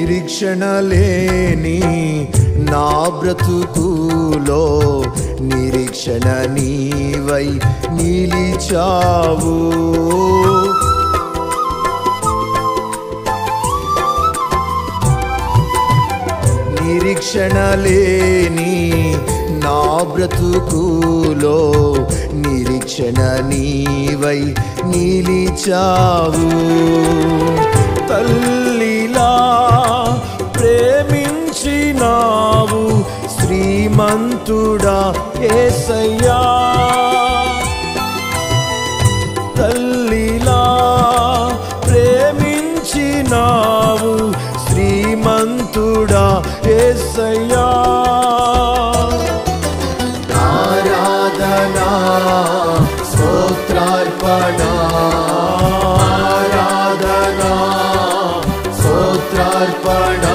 నిరీక్షణ లేని నా బ్రతుకులో నిరీక్షణ నీవై నిలిచావు నిరీక్షణ లేని నా బ్రతుకులో నిరీక్షణ నీవై నిలిచావు తల్లిలా ప్రేమించినావు శ్రీమంతుడా ఏసయ్యా తల్లిలా ప్రేమించినావు శ్రీమంతుడా ఏసయ్యా ఆరాధనా స్తోత్రార్పణ ఆరాధనా స్తోత్రార్పణ